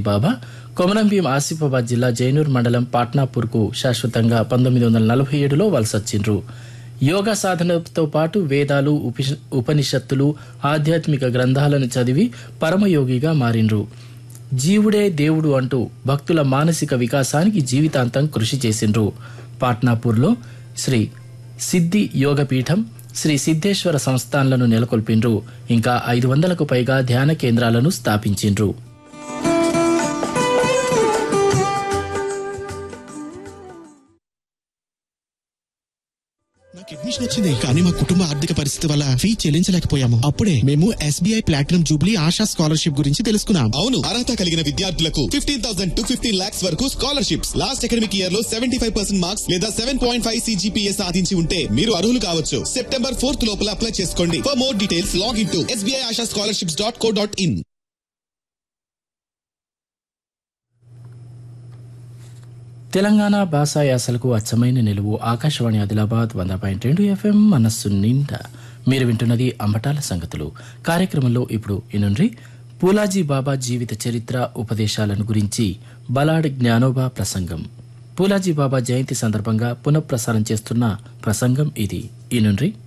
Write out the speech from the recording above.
బాబా కొమరంభీం ఆసిఫాబాద్ జిల్లా జైనూర్ మండలం పాట్నాపూర్కు శాశ్వతంగా పంతొమ్మిది వందల నలభై ఏడులో వలసొచ్చిండ్రు యోగా సాధనతో పాటు వేదాలు ఉపి- ఉపనిషత్తులు ఆధ్యాత్మిక గ్రంథాలను చదివి పరమయోగిగా మారిండ్రు జీవుడే దేవుడు అంటూ భక్తుల మానసిక వికాసానికి జీవితాంతం కృషి చేసిండ్రు పాట్నాపూర్లో శ్రీ సిద్ధి యోగపీఠం శ్రీ సిద్ధేశ్వర సంస్థాన్లను నెలకొల్పిండ్రు ఇంకా ఐదు వందలకు పైగా ధ్యాన కేంద్రాలను స్థాపించిండ్రు నాకు అడ్మిషన్ వచ్చింది కానీ మా కుటుంబ ఆర్థిక పరిస్థితి వల్ల ఫీ చెల్లించలేకపోయాము అప్పుడే మేము SBI platinum jubilee Asha scholarship గురించి తెలుసుకున్నాం అవును అర్హత కలిగిన విద్యార్థులకు fifteen thousand to fifteen lakhs వరకు స్కాలర్షిప్స్ లాస్ట్ అకాడమిక్ ఇయర్ లో సెవెంటీ ఫైవ్ పర్సెంట్ మార్క్స్ లేదా సెవెన్ పాయింట్ ఫైవ్ సిజిపిఏ సాధించి ఉంటే మీరు అర్హులు కావచ్చు సెప్టెంబర్ ఫోర్త్ లోపల అప్లై చేసుకోండి for more details log in to SBI Asha scholarships dot co dot in Telangana భాషా యాసలకు అచ్చమైన నిలువు ఆకాశవాణి ఆదిలాబాద్ వంద పాయింట్ రెండు ఎఫ్ఎం మనస్సు నిండా మీరు వింటున్నది అంబటాల సంగతులు కార్యక్రమంలో ఇప్పుడు ఇనుండ్రి పూలాజీ బాబా జీవిత చరిత్ర ఉపదేశాలను గురించి బలాడ్ జ్ఞానోబా ప్రసంగం పూలాజీ బాబా జయంతి సందర్భంగా పునఃప్రసారం చేస్తున్న ప్రసంగం ఇది ఇనుండ్రి